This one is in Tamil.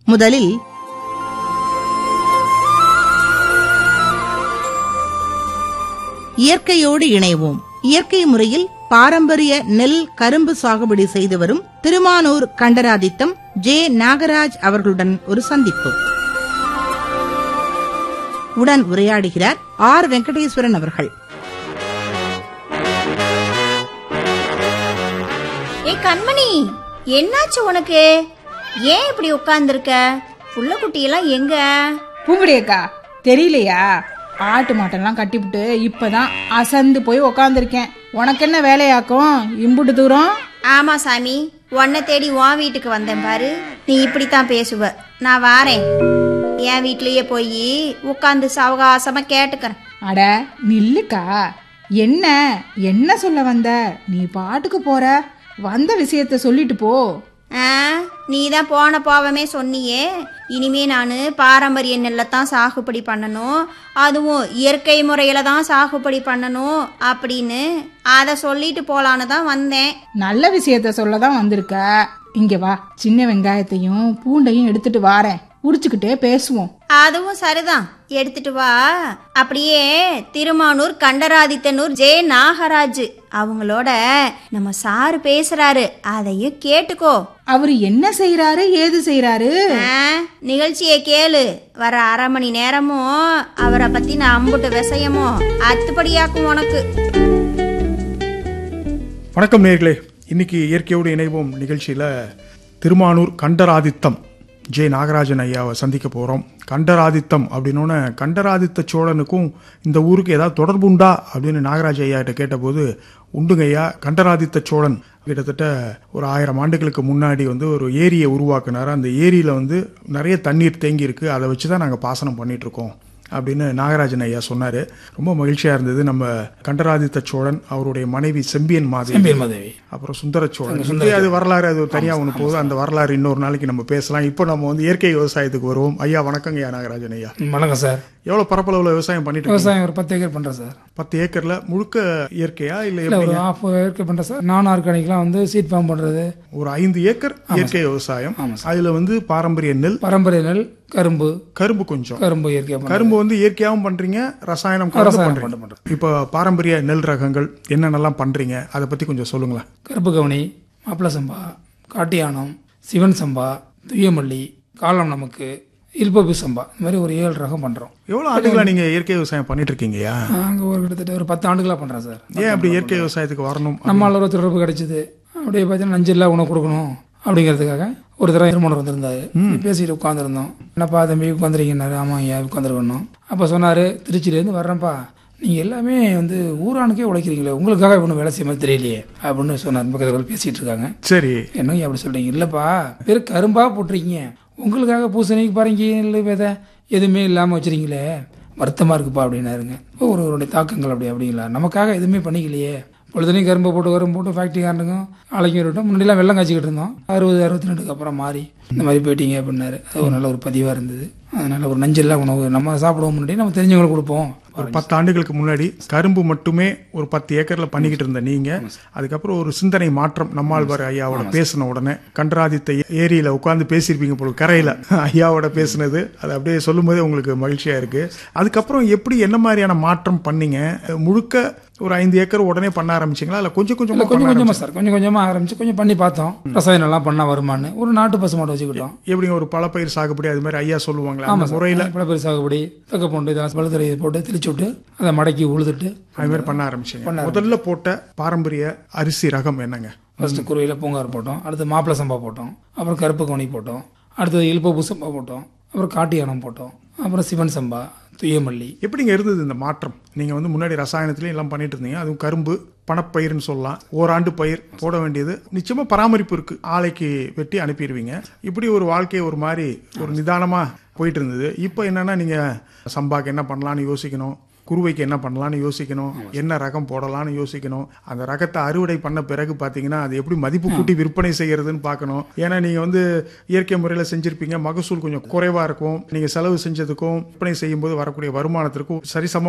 முதலில் இயற்கையோடு இணைவோம் இயற்கை முறையில் பாரம்பரிய நெல் கரும்பு சாகுபடி செய்து வரும் திருமானூர் கண்டராதித்தம் ஜே நாகராஜ் அவர்களுடன் ஒரு சந்திப்பு உடன் உரையாடுகிறார் ஆர் வெங்கடேஸ்வரன் அவர்கள் ஏ கண்மணி என்னாச்சு உனக்கு ஏன் இப்படி உட்கார்ந்துருக்க புள்ள குட்டியெல்லாம் எங்க பூங்குடி அக்கா தெரியலையா ஆட்டு மாட்டெல்லாம் கட்டிவிட்டு இப்பதான் அசந்து போய் உக்காந்துருக்கேன் உனக்கு என்ன வேலையாக்கும் இம்புட்டு தூரம் ஆமா சாமி உன்னை தேடி உன் வீட்டுக்கு வந்தேன் பாரு நீ இப்படித்தான் பேசுவ நான் வாரேன் என் வீட்லயே போய் உட்காந்து சாவகாசமா கேட்டுக்கிறேன் அட நில்லுக்கா என்ன என்ன சொல்ல வந்த நீ பாட்டுக்கு போற வந்த விஷயத்த சொல்லிட்டு போ ஆ நீ தான் போன போவமே சொன்னியே இனிமே நான் பாரம்பரிய நெல்லைத்தான் சாகுபடி பண்ணணும் அதுவும் இயற்கை முறையில தான் சாகுபடி பண்ணணும் அப்படின்னு அதை சொல்லிட்டு போலான்னு தான் வந்தேன் நல்ல விஷயத்த சொல்ல தான் வந்திருக்க இங்க வா சின்ன வெங்காயத்தையும் பூண்டையும் எடுத்துட்டு வாரேன் உரிச்சுக்கிட்டே பேசுவோம் அதுவும் சரிதான் எடுத்துட்டு வா அப்படியே திருமானூர் கண்டராதித்தனூர் ஜே நாகராஜ் அவங்களோட நம்ம சாரு பேசுறாரு அதையும் கேட்டுக்கோ அவரு என்ன செய்யறாரு ஏது செய்யறாரு ஆ, நிகழ்ச்சியை கேளு வர அரை மணி நேரமும் அவரை பத்தி நான் அம்புட்டு விஷயமும் அத்துப்படியாக்கும் உனக்கு வணக்கம் நேர்களே இன்னைக்கு இயற்கையோடு இணைவோம் நிகழ்ச்சியில் திருமானூர் கண்டராதித்தம் ஜே நாகராஜன் ஐயாவை சந்திக்க போகிறோம் கண்டராதித்தம் அப்படின்னோடனே கண்டராதித்த சோழனுக்கும் இந்த ஊருக்கு ஏதாவது தொடர்பு உண்டா அப்படின்னு நாகராஜ ஐயா கிட்ட கேட்டபோது உண்டுங்க ஐயா கண்டராதித்த சோழன் கிட்டத்தட்ட ஒரு ஆயிரம் ஆண்டுகளுக்கு முன்னாடி வந்து ஒரு ஏரியை உருவாக்குனாரு அந்த ஏரியில் வந்து நிறைய தண்ணீர் தேங்கி இருக்கு அதை வச்சு தான் நாங்கள் பாசனம் பண்ணிட்டு இருக்கோம் அப்படின்னு நாகராஜன் ஐயா சொன்னாரு ரொம்ப மகிழ்ச்சியா இருந்தது நம்ம கண்டராதித்த சோழன் அவருடைய மனைவி செம்பியன் மாதேவி செம்பியன் மாதேவி அப்புறம் சுந்தர சோழன் இப்படி அது வரலாறு அது தனியா ஒன்று போகுது அந்த வரலாறு இன்னொரு நாளைக்கு நம்ம பேசலாம் இப்போ நம்ம வந்து இயற்கை விவசாயத்துக்கு வருவோம் ஐயா வணக்கங்க ஐயா நாகராஜன் ஐயா வணக்கம் சார் எவ்வளவு பரப்பளவுல விவசாயம் பண்ணிட்டு இருக்கீங்க? விவசாயம் ஒரு பத்து ஏக்கர் பண்றேன் சார் பத்து ஏக்கர்ல முழுக்க இயற்கையா இல்ல இல்ல ஒரு எப்படிங்க? ஹாஃப் ஏக்கர் பண்றேன் சார் நான் ஆர்கானிக்லாம் வந்து சீட் ஃபார்ம் பண்றது ஒரு ஐந்து ஏக்கர் இயற்கை விவசாயம் அதுல வந்து பாரம்பரிய நெல் பரம்பரை நெல் கரும்பு கரும்பு கொஞ்சம் கரும்பு இயற்கையாக பண்றேன் கரும்பு வந்து இயற்கையாகவும் பண்றீங்க ரசாயனம் கலந்து ரசாயனம் பண்றீங்க பண்றேன். இப்போ பாரம்பரிய நெல் ரகங்கள் என்னென்னலாம் பண்றீங்க அதை பத்தி கொஞ்சம் சொல்லுங்களேன் கருப்பு கவனி மாப்பிள சம்பா காட்டியானம் சிவன் சம்பா துய்யமல்லி காலம் நமக்கு இல்பபு சம்பா இந்த மாதிரி ஒரு ஏழு ரகம் பண்றோம் எவ்வளவு ஆண்டுகளா நீங்க இயற்கை விவசாயம் பண்ணிட்டு இருக்கீங்கய்யா நாங்க ஒரு கிட்டத்தட்ட ஒரு பத்து ஆண்டுகளா பண்றேன் சார் ஏன் அப்படி இயற்கை விவசாயத்துக்கு வரணும் நம்மளால ஒரு தொடர்பு கிடைச்சது அப்படியே பார்த்தீங்கன்னா நஞ்சில்லா உணவு கொடுக்கணும் அப்படிங்கிறதுக்காக ஒரு தடவை இருமணர் வந்திருந்தாரு பேசிட்டு உட்காந்துருந்தோம் என்னப்பா தம்பி உட்காந்துருக்கீங்கன்னாரு ஆமா ஐயா உட்காந்துருக்கணும் அப்போ சொன்னாரு திருச்சியிலேருந்து வர்றேன்ப்பா நீங்கள் எல்லாமே வந்து ஊரானுக்கே உழைக்கிறீங்களே உங்களுக்காக ஒன்றும் வேலை செய்ய மாதிரி தெரியலையே அப்படின்னு சொன்னார் பக்கத்தில் பேசிட்டு இருக்காங்க சரி என்ன அப்படி சொல்றீங்க இல்லப்பா வெறும் கரும்பா போட்டிருக்கீங்க உங்களுக்காக பூசணிக்கு பாருங்க இல்லை விதை எதுவுமே இல்லாமல் வச்சிருக்கீங்களே வருத்தமா இருக்குப்பா அப்படின்னாருங்க ஒருவருடைய தாக்கங்கள் அப்படி அப்படிங்களா நமக்காக எதுவுமே பண்ணிக்கலையே பொழுதுனையும் கரும்பு போட்டு கரும்பு போட்டு ஃபேக்ட்ரிக்காரனுக்கும் ஆலைக்கும் இருக்கட்டும் முன்னாடிலாம் வெள்ளம் காய்ச்சிக்கிட்டு இருந்தோம் அறுபது அறுபத்தி ரெண்டுக்கு அப்புறம் மாறி இந்த மாதிரி போயிட்டீங்க அப்படின்னாரு அது ஒரு நல்ல ஒரு பதிவாக இருந்தது அதனால ஒரு நஞ்சில்லா உணவு நம்ம சாப்பிடுவோம் முன்னாடி நம்ம தெரிஞ்சவங்களுக்கு கொடுப்போம் ஒரு பத்து ஆண்டுகளுக்கு முன்னாடி கரும்பு மட்டுமே ஒரு பத்து ஏக்கர்ல பண்ணிக்கிட்டு இருந்த நீங்க அதுக்கப்புறம் ஒரு சிந்தனை மாற்றம் நம்மாழ்வார் ஐயாவோட பேசின உடனே கண்டராதித்த ஏரியில உட்கார்ந்து பேசியிருப்பீங்க போல கரையில ஐயாவோட பேசினது அது அப்படியே சொல்லும்போதே உங்களுக்கு மகிழ்ச்சியா இருக்கு அதுக்கப்புறம் எப்படி என்ன மாதிரியான மாற்றம் பண்ணீங்க முழுக்க ஒரு ஐந்து ஏக்கர் உடனே பண்ண ஆரம்பிச்சீங்களா இல்ல கொஞ்சம் கொஞ்சமா இல்லை கொஞ்சம் பண்ண கொஞ்சமாக சார் கொஞ்சம் கொஞ்சமாக ஆரம்பிச்சு கொஞ்சம் பண்ணி பார்த்தோம் ரசாயனம் எல்லாம் பண்ணால் வருமானு ஒரு நாட்டு பசு மாட்டை வச்சுக்கிட்டோம் எப்படிங்க ஒரு பழப்பயிர் சாகுபடி அது மாதிரி ஐயா சொல்லுவாங்களா அந்த முறையில பழப்பயிர் சாகுபடி தக்கப்பூண்டு இதெல்லாம் பழுத்தறை போட்டு தெளிச்சு விட்டு அதை மடக்கி உழுதுட்டு அது மாதிரி பண்ண ஆரம்பிச்சீங்க முதல்ல போட்ட பாரம்பரிய அரிசி ரகம் என்னங்க ஃபர்ஸ்ட் குருவியில் பூங்கார் போட்டோம் அடுத்து மாப்பிள சம்பா போட்டோம் அப்புறம் கருப்பு கவுனி போட்டோம் அடுத்தது இழுப்பூ சம்பா போட்டோம் அப்புறம் காட்டு யானம் போட்டோம் அப்புறம் சிவன் சம்பா துய்யமல்லி எப்படிங்க இருந்தது இந்த மாற்றம் நீங்க வந்து முன்னாடி ரசாயனத்திலயும் எல்லாம் பண்ணிட்டு இருந்தீங்க அதுவும் கரும்பு பணப்பயிர்னு சொல்லலாம் ஓராண்டு பயிர் போட வேண்டியது நிச்சயமா பராமரிப்பு இருக்கு ஆலைக்கு வெட்டி அனுப்பிடுவீங்க இப்படி ஒரு வாழ்க்கை ஒரு மாதிரி ஒரு நிதானமா போயிட்டு இருந்தது இப்போ என்னன்னா நீங்க சம்பாக்கு என்ன பண்ணலாம்னு யோசிக்கணும் குருவைக்கு என்ன பண்ணலாம்னு யோசிக்கணும் என்ன ரகம் போடலாம்னு யோசிக்கணும் அந்த ரகத்தை அறுவடை பண்ண பிறகு பார்த்தீங்கன்னா அது எப்படி மதிப்பு கூட்டி விற்பனை செய்யறதுன்னு பார்க்கணும் ஏன்னா நீங்க வந்து இயற்கை முறையில் செஞ்சிருப்பீங்க மகசூல் கொஞ்சம் குறைவா இருக்கும் நீங்க செலவு செஞ்சதுக்கும் விற்பனை செய்யும் போது வரக்கூடிய வருமானத்திற்கும் சரிசம